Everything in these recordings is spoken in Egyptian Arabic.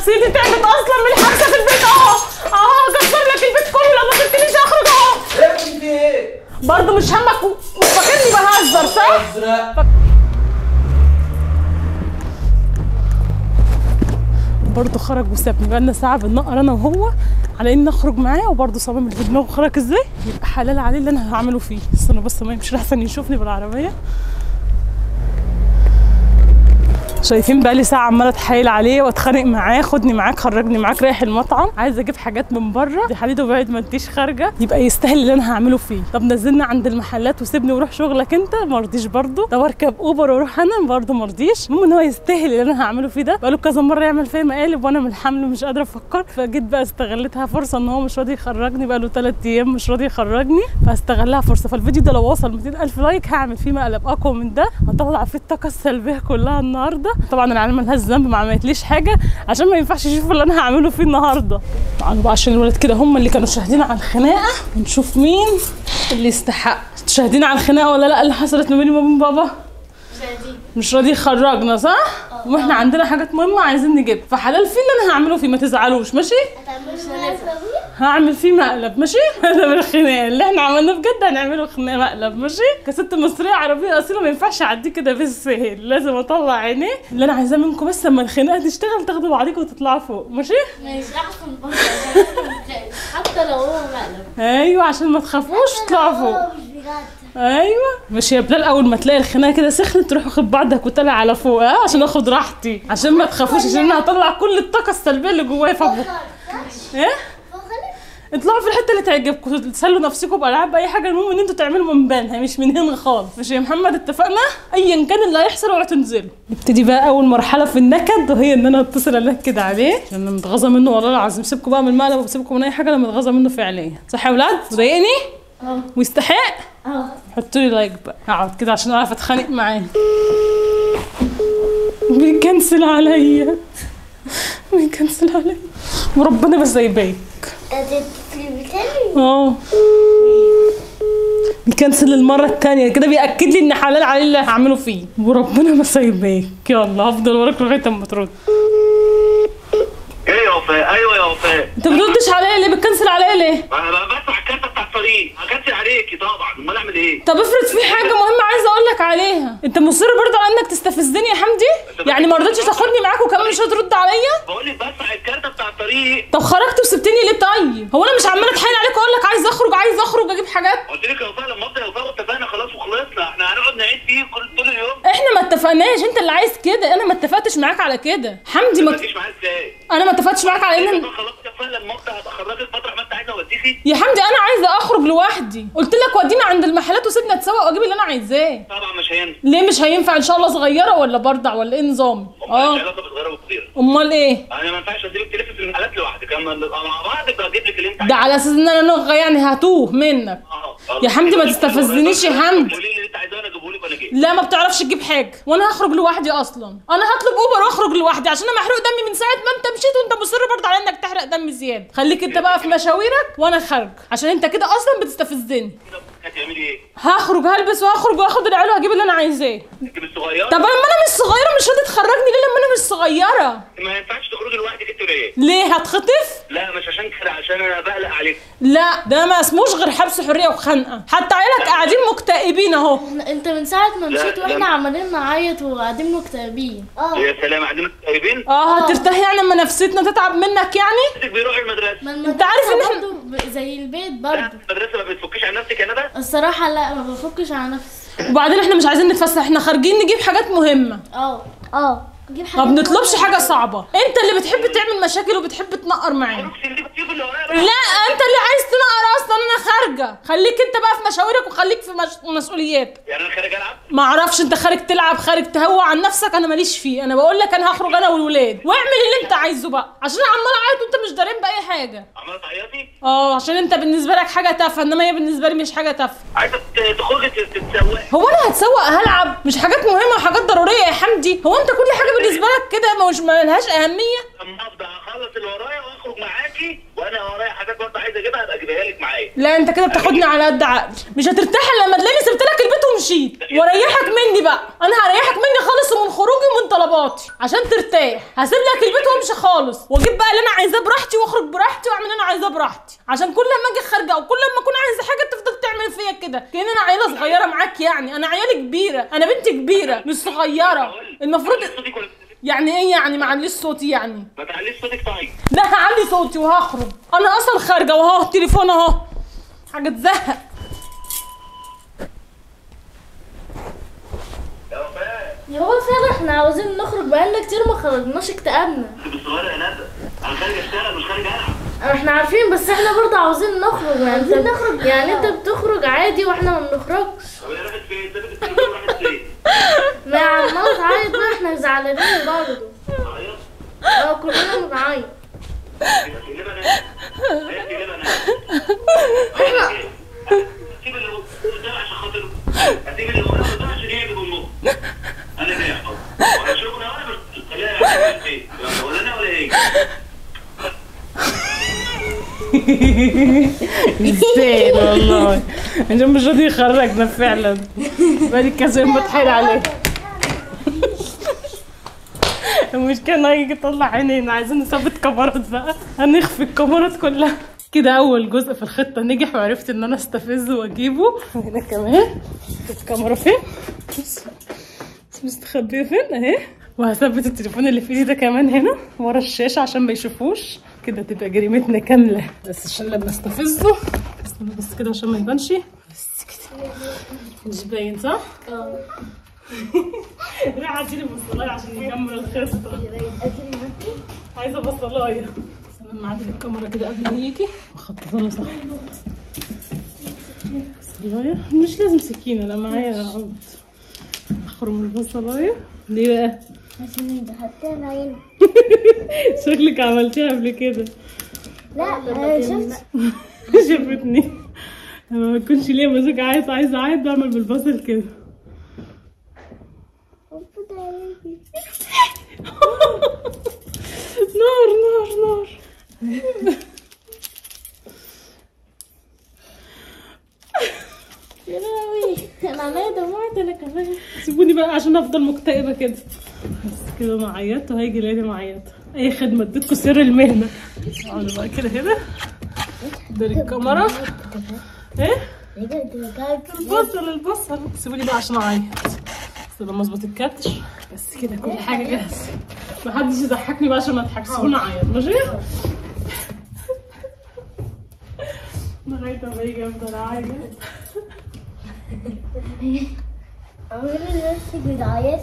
نفسيتي تعبت اصلا من الحبسه في البيت اهو اهو كسر لك البيت كله لو ما سبتنيش اخرج اهو ايه في ايه؟ برضه مش همك و- وفاكرني بهزر صح؟ ازرق برضه خرج وسابني بقالنا ساعة بننقر أنا وهو على إني أخرج معاه وبرضه صمم اللي في دماغه خرج إزاي يبقى حلال عليه اللي أنا هعمله فيه استنى بس ما يمشي أحسن يشوفني بالعربية شايفين بقالي ساعة عمالة اتحايل عليه واتخانق معاه خدني معاك خرجني معاك رايح المطعم عايزة اجيب حاجات من بره دي حديد وبعد ما انتيش خارجة يبقى يستاهل اللي انا هعمله فيه طب نزلنا عند المحلات وسيبني وروح شغلك انت ما رضيش برضه طب اركب اوبر واروح انا برضه ما رضيش المهم ان هو يستاهل اللي انا هعمله فيه ده بقاله كذا مرة يعمل فيا مقالب وانا من الحمل مش قادرة افكر فجيت بقى استغلتها فرصة ان هو مش راضي يخرجني بقاله ثلاث ايام مش راضي يخرجني فاستغلها فرصة فالفيديو ده لو وصل 200 الف لايك هعمل فيه مقلب اقوى من ده هطلع فيه الطاقة السلبية كلها النهاردة طبعا انا عالمة ملهاش ذنب ما عملتليش حاجة عشان ما ينفعش يشوفوا اللي انا هعمله فيه النهاردة طبعا بقى عشان الولاد كده هم اللي كانوا شاهدين على الخناقة ونشوف مين اللي يستحق شاهدين على الخناقة ولا لا اللي حصلت ما بيني وما بين بابا مش راضي يخرجنا صح؟ واحنا عندنا حاجات مهمة عايزين نجيب فحلال فيه اللي انا هعمله فيه ما تزعلوش ماشي؟ هعمل فيه مقلب ماشي؟ هذا من الخناقة اللي احنا عملناه بجد هنعمله خناقة مقلب ماشي؟ كست مصرية عربية أصيلة ما ينفعش أعديه كده بالسهل لازم أطلع عينيه اللي أنا عايزاه منكم بس لما الخناقة تشتغل تاخدوا بعضيكم وتطلعوا فوق ماشي؟ ماشي احسن برضه حتى لو هو مقلب أيوه عشان ما تخافوش تطلعوا فوق مش بجد ايوه مش يا بلال اول ما تلاقي الخناقه كده سخنت تروح واخد بعضك وطالع على فوق ها عشان اخد راحتي عشان ما تخافوش عشان انا هطلع كل الطاقه السلبيه اللي جوايا فوق ايه اطلعوا في الحته اللي تعجبكم تسلوا نفسكم بالعاب باي حاجه المهم ان انتوا تعملوا من بينها مش من هنا خالص ماشي يا محمد اتفقنا ايا كان اللي هيحصل اوعوا تنزلوا نبتدي بقى اول مرحله في النكد وهي ان انا اتصل انكد عليه عشان انا متغاظه منه والله العظيم سيبكم بقى من المقلب وسيبكم من اي حاجه انا متغاظه منه فعليا صح يا ولاد مضايقني اه ويستحق اه حطوا لي لايك بقى اقعد كده عشان اعرف اتخانق معاه بيكنسل عليا بيكنسل عليا وربنا بس يبارك اه بيكنسل المرة التانية كده بيأكد لي إن حلال عليه اللي هعمله فيه وربنا ما سايباك يلا هفضل وراك لغاية أما ترد ايه يا وفاء ايوه يا وفاء أنت بتردش عليا ليه بتكنسل عليا ليه؟ انا بفتح الكارت بتاع الطريق هكنسل عليكي طبعا امال اعمل ايه طب افرض في حاجة مهمة عايزة أقول لك عليها أنت مصر برضه على إنك تستفزني يا حمدي؟ يعني ما رضيتش تاخدني معاك وكمان مش هترد عليا؟ بقول لك بفتح الكارت بتاع الطريق طب خرجت وسبتني ليه طيب؟ هو انا مش عماله اتحايل عليك واقول لك عايز اخرج عايز اخرج اجيب حاجات؟ قلت لك يا وفاء لما افضل يا وفاء اتفقنا خلاص وخلصنا احنا هنقعد نعيد فيه كل طول اليوم احنا ما اتفقناش انت اللي عايز كده انا ما اتفقتش معاك على كده حمدي ما ما تجيش معايا ازاي انا ما اتفقتش معاك على ان خلاص يا وفاء لما افضل هبقى اخرجك مطرح ما انت عايزه اوديكي يا حمدي انا عايزه اخرج لوحدي قلت لك ودينا عند المحلات وسيبنا اتسوق واجيب اللي انا عايزاه طبعا مش هينفع ليه مش هينفع ان شاء الله صغيره ولا برضع ولا ايه نظام مش اه علاقه بصغيره وكبيره امال ايه انا ما ينفعش اسيبك تلف في المحلات لوحدك اما نبقى مع بعض بجيب لك اللي انت ده على اساس ان انا نغه يعني هتوه منك آه. يا حمدي ما تستفزنيش يا حمدي. قولي لي اللي انت عايزاه انا اجيبه لك وانا جاي لا ما بتعرفش تجيب حاجه وانا هخرج لوحدي اصلا انا هطلب اوبر واخرج لوحدي عشان انا محروق دمي من ساعه ما انت مشيت وانت مصر برضه على انك تحرق دم زياده خليك انت بقى في مشاويرك وانا خارج عشان انت كده اصلا بتستفزني كده هتعملي ايه؟ هخرج هلبس وهخرج واخد العيال وهجيب اللي انا عايزاه انت مش صغيره طب لما انا مش صغيره مش راضي تخرجني ليه لما انا مش صغيره ما ينفعش تخرجي لوحدك انت ليه؟ ليه هتخطف لا مش عشان كده عشان انا بقلق عليك لا ده ما اسموش غير حبس حريه وخنقه حتى عيالك قاعدين مكتئبين اهو انت من ساعة ما لا، مشيت لا. واحنا عمالين نعيط وقاعدين مكتئبين اه يا سلام قاعدين طيبين اه هترتاح يعني لما نفسيتنا تتعب منك يعني نفسك بيروح المدرسه ما انت عارف ان احنا- برضه ب- زي البيت لا، برضه المدرسه ما بتفكيش عن نفسك يا ندى الصراحة لا ما بفكش على نفسي وبعدين احنا مش عايزين نتفسح احنا خارجين نجيب حاجات مهمه اه اه جيب ما حاجة بنطلبش حاجه صعبه انت اللي بتحب تعمل مشاكل وبتحب تنقر معانا خلاص اللي بتجيب اللي ورايا لا انت اللي عايز تنقر اصلا انا خارجه خليك انت بقى في مشاويرك وخليك في مش... مسؤولياتك يعني انا خارج العب ما اعرفش انت خارج تلعب خارج تهوى عن نفسك انا ماليش فيه انا بقول لك انا هخرج انا والولاد واعمل اللي انت عايزه بقى عشان انا عمال اعيط وانت مش دارين باي حاجه عماله تعيطي اه عشان انت بالنسبه لك حاجه تافهه انما هي بالنسبه لي مش حاجه تافهه عايزه ت- تخرجي تت- تتسوقي هو انا هتسوق هلعب مش حاجات مهمه وحاجات ضروريه يا حمدي هو انت كل حاجه بالنسبه لك كده مش ما لهاش اهميه اما افضل اخلص اللي ورايا واخرج معاكي وانا ورايا حاجات برضه عايز اجيبها ابقى اجيبها لك معايا لا انت كده بتاخدني على قد عقلي مش هترتاح الا لما تلاقيني سبت لك البيت ومشيت واريحك مني بقى انا هريحك مني خالص ومن خروجي ومن طلباتي عشان ترتاح هسيب لك البيت وامشي خالص واجيب بقى اللي انا عايزاه براحتي واخرج براحتي واعمل اللي انا عايزاه براحتي عشان كل لما اجي خارجه او كل لما اكون عايزه حاجه تفضل تعمل فيا كده كأن انا عيله صغيره معاك يعني انا عيالي كبيره انا بنتي كبيره مش صغيره المفروض تعليش صوتك ولا يعني ايه يعني معلش صوتي يعني ما تعليش صوتك طيب لا هعلي صوتي وهخرج انا اصلا خارجه وهو التليفون اهو حاجه تزهق يا وفاء يا بابا فعلا احنا عاوزين نخرج بقالنا كتير ما خرجناش اكتئبنا انت بالصغيره يا ندى انا خارج اشتغل مش خارج العب احنا عارفين بس احنا برضه عاوزين نخرج يعني انت نخرج يعني انت بتخرج عادي واحنا ما بنخرجش طب هي راحت فين؟ سابت التليفون راحت فين؟ ما عمال تعيط بقى احنا زعلانين برضه عيط اه كلنا بنعيط تقلبها انا هي تقلبها انا اسيب اللي قدام عشان خاطر اسيب اللي قدام عشان هي اللي بالنص انا جاي احفظ وانا شغل انا بس خليها عشان ايه ولا انا ولا ايه يستاهل والله عشان مش راضي يخرجنا فعلا بقالي كذا يوم بتحايل عليه المشكلة ان هيجي يطلع عينينا عايزين نثبت كاميرات بقى هنخفي الكاميرات كلها كده اول جزء في الخطة نجح وعرفت ان انا استفزه واجيبه هنا كمان الكاميرا فين بص بص مستخبية فين اهي وهثبت التليفون اللي في ايدي ده كمان هنا ورا الشاشة عشان ما يشوفوش كده تبقى جريمتنا كاملة بس عشان لما استفزه استنى بس كده عشان ما يبانش بس كده مش باين صح؟ اه راح اديني بصلايه عشان نكمل الخطة عايزة بصلايه بس انا معدل الكاميرا كده قبل ما يجي واخططها له صح بصلايه مش لازم سكينة انا معايا عود اخرم البصلايه ليه بقى؟ عشان دخلتها عين شكلك عملتيها قبل كده لا أنا شفت شافتني لما ما يكونش ليا مزاج عايز عايز اعيط بعمل بالبصل كده نار نار نار يا لهوي انا عليا دموعت انا كمان سيبوني بقى عشان افضل مكتئبه كده بس كده انا عيطت وهيجي يلاقيني معيط اي خدمه اديتكم سر المهنه اقعدوا بقى كده هنا ده الكاميرا ايه البصل البصل سيبوني بقى عشان اعيط بس لما اظبط الكاتش بس كده كل حاجه جاهزه محدش يضحكني بقى عشان ما اضحكش سيبوني اعيط ماشي لغايه ما يجي افضل اعيط عمري نفسي بتعيط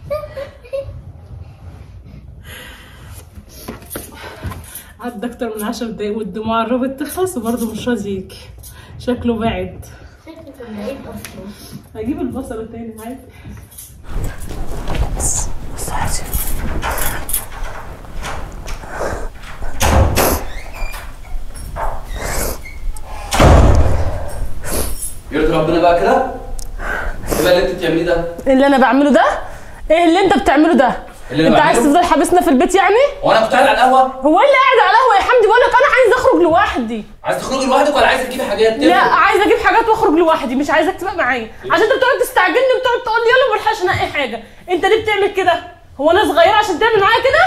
عدى اكتر من عشر دقايق والدموع قربت تخلص وبرضه مش راضي يجي شكله بعد شكلي كان بعيد اصلا هجيب البصل تاني عادي بس بس عادي يرضي ربنا بقى كده؟ ايه بقى اللي انت بتعمليه ده؟ اللي انا بعمله ده ايه اللي انت بتعمله ده اللي أنا انت عايز بعمله؟ تفضل حابسنا في البيت يعني هو انا كنت قاعد على القهوه؟ هو إيه اللي قاعد على القهوه يا حمدي بقول لك انا عايز اخرج لوحدي عايز تخرجي لوحدك ولا عايز تجيبي حاجات؟ لا عايز اجيب حاجات واخرج لوحدي مش عايزك تبقى معايا عشان انت بتقعد تستعجلني وبتقعد تقول لي يلا ما الحقش انقي حاجه انت ليه بتعمل كده هو انا صغيره عشان تعمل معايا كده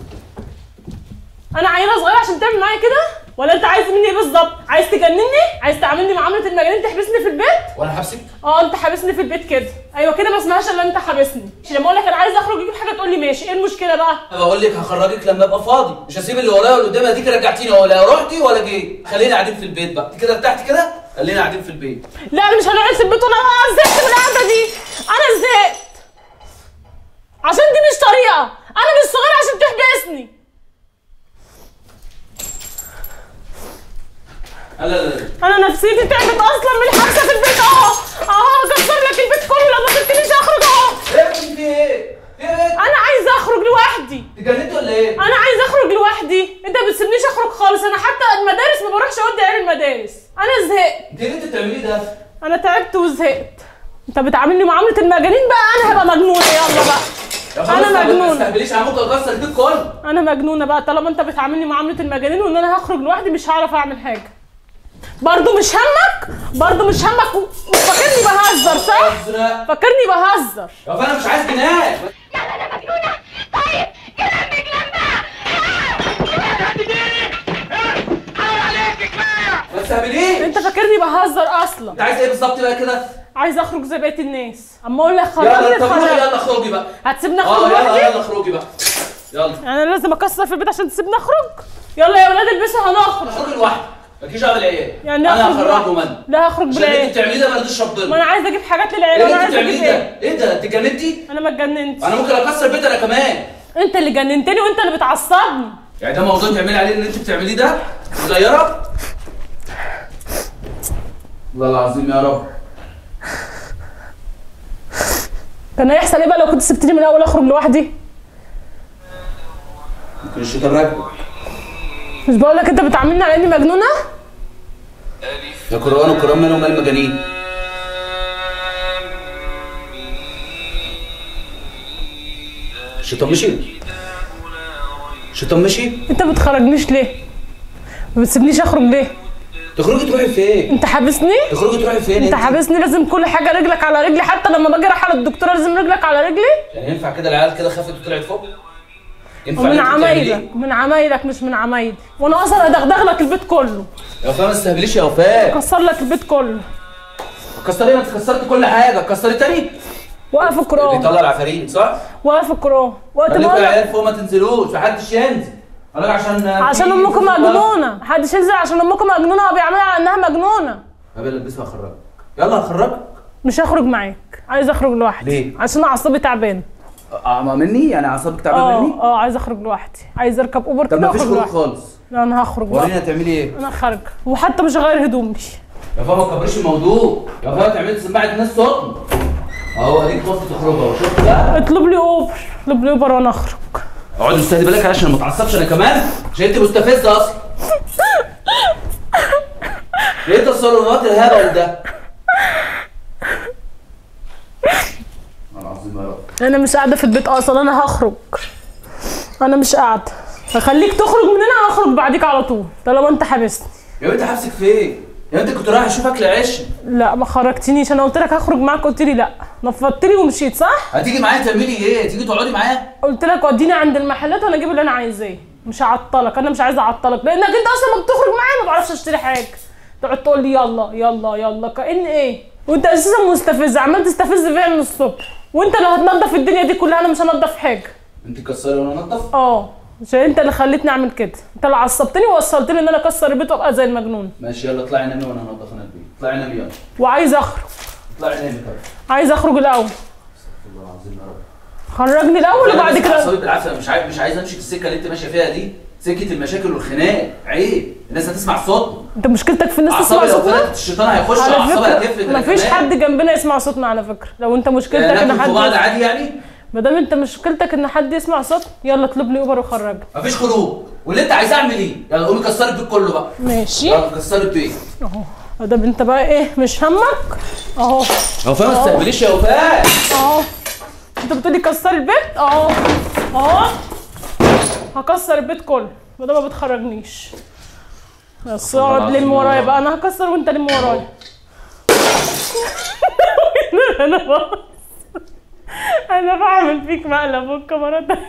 انا عيله صغيره عشان تعمل معايا كده ولا انت عايز مني ايه بالظبط عايز تجنني عايز تعاملني معامله المجانين تحبسني في البيت وانا حابسك؟ اه انت حابسني في البيت كده ايوه كده ما اسمهاش الا انت حابسني مش لما اقول لك انا عايز اخرج اجيب حاجه تقول لي ماشي ايه المشكله بقى انا بقول لك هخرجك لما ابقى فاضي مش هسيب اللي ورايا واللي قدامي اديك رجعتيني ولا رحتي ولا جيت خلينا قاعدين في البيت بقى انت كده ارتحتي كده خلينا قاعدين في البيت لا انا مش هنقعد في البيت وانا زهقت من القعده دي انا زهقت عشان دي مش طريقه انا مش صغيره عشان تحبسني لا لا لا انا نفسيتي تعبت اصلا من الحبسه في البيت اهو اهو كسر لك البيت كله لو ما سبتنيش اخرج اهو ايه يا بنتي في ايه؟ في ايه؟ انا عايزه اخرج لوحدي اتجننتي ولا ايه؟ انا عايزه اخرج لوحدي انت ما بتسيبنيش اخرج خالص انا حتى المدارس ما بروحش اودي عيال المدارس انا زهقت انت ايه اللي انت بتعمليه ده؟ انا تعبت وزهقت انت بتعاملني معامله المجانين بقى انا هبقى مجنونه يلا بقى يا خلاص انا ما مجنونه تستهبليش انا ممكن اكسر البيت كله انا مجنونه بقى طالما انت بتعاملني معامله المجانين وان انا هخرج لوحدي مش هعرف اعمل حاجه برضه مش همك برضه مش همك و- فاكرني بهزر صح ازرق فاكرني بهزر يا فانا مش عايز جنان ما تستهبليش انت فاكرني بهزر اصلا انت عايز ايه بالظبط بقى كده عايز اخرج زي بقيه الناس اما اقول لك يلا خرجني طب روحي خرج يلا اخرجي بقى هتسيبني اه اخرج يلا لوحدي يلا اخرجي بقى يلا يعني انا لازم اكسر في البيت عشان تسيبني اخرج يلا يا ولاد البسوا هنخرج اخرجي لوحدك مالكيش دعوه بالعيال يعني انا اخرج هخرجهم لوحدي. انا لا هخرج عشان اللي انت بلا بتعمليه ده ما يرضيش ما ربنا انا عايز اجيب حاجات للعيله ايه وانا اللي انت عايز بتعمليه اجيب ده؟ ايه ايه ده؟ انت اتجننتي؟ انا ما اتجننتش انا ممكن اكسر البيت انا كمان انت اللي جننتني وانت اللي بتعصبني يعني ده موضوع تعملي عليه اللي انت بتعمليه ده؟ صغيره؟ والله العظيم يا رب كان هيحصل ايه بقى لو كنت سبتني من الاول اخرج لوحدي ممكن الشيطان راكبك مش بقول لك انت بتعاملني على اني مجنونه يا قرآن وقرآن مالهم مال المجانين الشيطان مشي الشيطان مشي انت ما بتخرجنيش ليه ما بتسيبنيش اخرج ليه تخرجي تروحي فين؟ انت حابسني تخرجي تروحي فين انت حابسني لازم كل حاجه رجلك على رجلي حتى لما باجي اروح على الدكتوره لازم رجلك على رجلي يعني ينفع كده العيال كده خافت وطلعت فوق؟ ينفع ومن اللي انت بتعمليه؟ عمايلك من عمايلك مش من عمايلي وانا اصلا ادغدغ لك البيت كله يا وفاء ما تستهبليش يا وفاء اكسر لك البيت كله كسري ما انت كسرت كل حاجه كسري تاني واقف الكرام بيطلع العفاريت صح؟ واقف الكرام وقت ما خليكوا اقول يا لك عيال فوق ما تنزلوش محدش ينزل قال لك عشان عشان امكم مجنونه محدش ينزل عشان امكم مجنونه وبيعملها على انها مجنونه طب يلا البسها هخرجك يلا هخرجك مش هخرج معاك عايز اخرج لوحدي ليه؟ عشان اعصابي تعبانه اعمى مني يعني اعصابك تعبانه مني اه اه عايز اخرج لوحدي عايز اركب اوبر طب كده ما فيش واخرج خروج لوحدي خالص لا انا هخرج بقى وريني هتعملي ايه انا خارجه وحتى مش هغير هدومي يا بابا ما تكبريش الموضوع يا بابا تعملي سماعه الناس صوتنا اهو اديك خفت تخرج اهو شفت بقى اطلب لي اوبر اطلب لي اوبر وانا اخرج اقعد مستهدي بالك عشان ما اتعصبش انا كمان عشان انت مستفزه اصلا ايه تصرفات الهبل ده العظيم يا رب انا مش قاعده في البيت اصلا انا هخرج انا مش قاعده هخليك تخرج من هنا انا هخرج بعديك على طول طالما انت حابسني يا بنت حبسك فين؟ يا بنت كنت رايح اشوف اكل عيش لا ما خرجتنيش انا قلت لك هخرج معاك قلت لي لا نفضت لي ومشيت صح هتيجي معايا تعملي ايه؟ تيجي تقعدي معايا؟ قلت لك وديني عند المحلات وانا اجيب اللي انا عايزاه مش هعطلك انا مش عايزه اعطلك لانك انت اصلا ما بتخرج معايا ما بعرفش اشتري حاجه تقعد تقول لي يلا يلا يلا كأن ايه وانت اساسا مستفز عمال تستفز فيا من الصبح وانت اللي هتنضف الدنيا دي كلها انا مش هنضف حاجه انت كسري وانا انضف؟ اه عشان انت اللي خليتني اعمل كده انت اللي عصبتني ووصلتني ان انا اكسر البيت وابقى زي المجنون ماشي يلا اطلعي نامي وانا هنضف انا البيت اطلعي نامي يلا وعايز اخرج اطلعي نامي طيب عايز اخرج الاول الله العظيم يا رب خرجني الاول وبعد كده اعصابي بالعافيه مش عايز مش عايز امشي في السكه اللي انت ماشيه فيها دي سكه المشاكل والخناق عيب الناس هتسمع صوتنا انت مشكلتك في الناس تسمع اعصابي لو صوتنا فلتت الشيطان هيخش على اعصابي هتفلت فكره أنا مفيش كمان. حد جنبنا يسمع صوتنا على فكره لو انت مشكلتك يعني ان ناكل في بعض حد عادي يعني ما دام انت مشكلتك ان حد يسمع صوت يلا اطلب لي اوبر وخرجني مفيش خروج واللي انت عايز اعمل ايه يلا قومي كسري البيت كله بقى ماشي يلا كسري البيت اهو ما دام انت بقى ايه مش همك اهو هو فاهم ما تستهبليش يا وفاء اهو انت بتقولي كسر البيت اهو اهو هكسر البيت كله ما دام ما بتخرجنيش بس اقعد العظيم لم يا ورايا رب. بقى انا هكسر وانت لم ورايا انا بهزر. انا بعمل فيك مقلب والكاميرات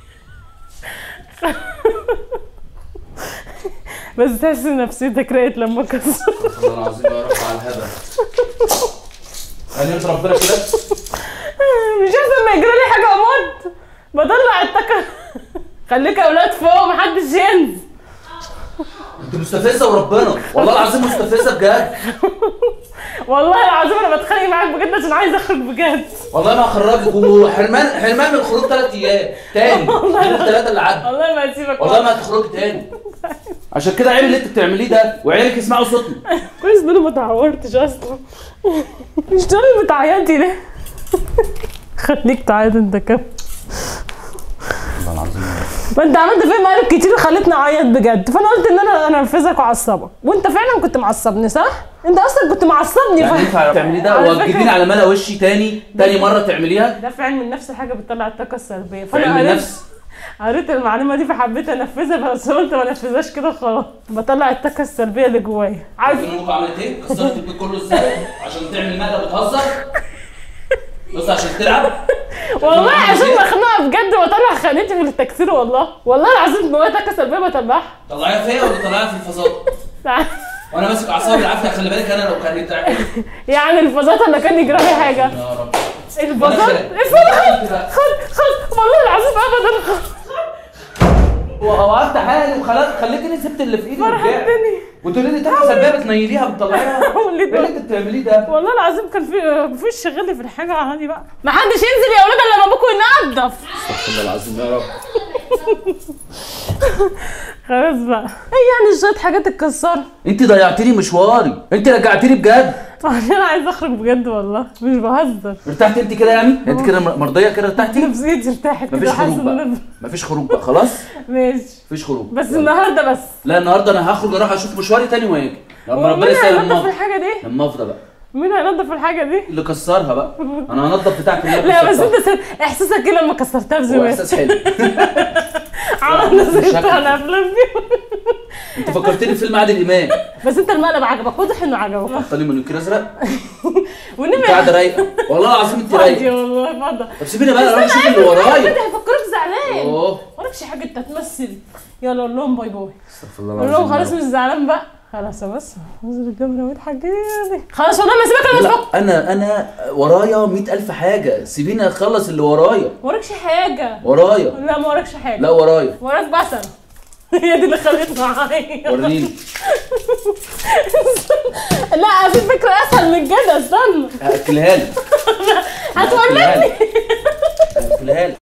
بس تحس إن نفسيتك راقت لما كسر والله العظيم يا رب على الهبل يعني انت ربنا كده مش احسن ما يجرى لي حاجه اموت بطلع التكه خليك يا اولاد فوق محدش ينزل انت مستفزه وربنا والله العظيم مستفزه بجد والله العظيم انا بتخانق معاك بجد عشان عايز اخرج بجد والله ما هخرجك وحرمان حرمان من الخروج ثلاث ايام تاني غير الثلاثه اللي عدوا والله ما هسيبك والله ما هتخرجي تاني عشان كده عيب اللي انت بتعمليه ده وعيالك يسمعوا صوتنا كويس ان انا ما اتعورتش اصلا مش دول بتعيطي ليه خليك تعيط انت كم والله العظيم ما انت عملت فيا مقالب كتير وخلتني اعيط بجد فانا قلت ان انا انرفزك واعصبك وانت فعلا كنت معصبني صح انت اصلا كنت معصبني يعني ف... ينفع تعملي ده على وتجيبيني فكرة- على ملا وشي تاني تاني مره تعمليها ده في علم النفس حاجه بتطلع الطاقه السلبيه في علم قريت- النفس قريت المعلومه دي فحبيت انفذها بس قلت ما انفذهاش كده خلاص بطلع الطاقه السلبيه اللي جوايا عارف عارفين امك عملت ايه؟ كسرت البيت كله ازاي؟ عشان تعمل مقلب بتهزر بص عشان تلعب والله عملت عشان إيه؟ مخنوقه بجد واطلع خانتي من التكسير والله والله العظيم جوايا طاقه سلبيه بطلعها طلعيها فيا ولا طلعيها في الفضاء؟ وانا ماسك اعصابي بالعافيه خلي بالك انا لو كان يتع- يعني الفازات اللي كان يجرى لي حاجه يا رب الفازات وأنا الفازات خلق. خد خد والله العظيم ابدا خد وقعدت حالي وخلت خليتني سبت اللي في ايدي ورجعت. فرحتني وتقولي لي طاقه سلبيه بتنيليها بتطلعيها أقول ايه لي اللي انت بتعمليه ده؟ والله العظيم كان في مفيش شغل في الحاجه عادي بقى ما حدش ينزل يا اولاد الا لما ابوكم ينضف استغفر الله العظيم يا رب خلاص بقى ايه يعني شويه حاجات اتكسرت انت ضيعتي لي مشواري انت رجعتي لي بجد عشان عايزه اخرج بجد والله مش بهزر ارتحتي انت كده يعني انت كده مرضيه كده ارتحتي نفسيتي ارتاحت مفيش كده حاسه خروج ان بقى انا مفيش خروج بقى خلاص ماشي مفيش خروج بس يلا. النهارده بس لا النهارده انا هخرج اروح اشوف مشواري تاني واجي لما هو ربنا مين يسهل هينضف لما الحاجه دي؟ لما افضى بقى مين هينضف الحاجه دي؟ اللي كسرها بقى انا هنضف بتاعك اللي أنا لا بس كسرتها. انت س- احساسك ايه لما كسرتها هو بزمان؟ احساس حلو عملنا زي شكل. بتاع الافلام دي انت فكرتني في فيلم عادل امام بس انت المقلب عجبك واضح انه عجبك حطلي منوكير ازرق والنبي قاعده رايقه والله العظيم انت فاضي رايقه والله فاضي طب سيبيني بقى اروح اشوف اللي ورايا انت هيفكرك زعلان اوه وراكش حاجه انت تمثل يلا قول لهم باي باي استغفر الله قول لهم العظيم خلاص يا مش زعلان بقى خلاص يا بس انزل الجبنه واضحك لي خلاص والله ما سيبك رب. انا مش لا انا انا ورايا مئة ألف حاجة سيبيني اخلص اللي ورايا وراكش حاجه ورايا لا ما وراكش حاجه لا ورايا وراك بصل هي دي اللي خلتني معايا وريني لا في فكره اسهل من كده استنى هاكلها لك هتولدني هاكلها لك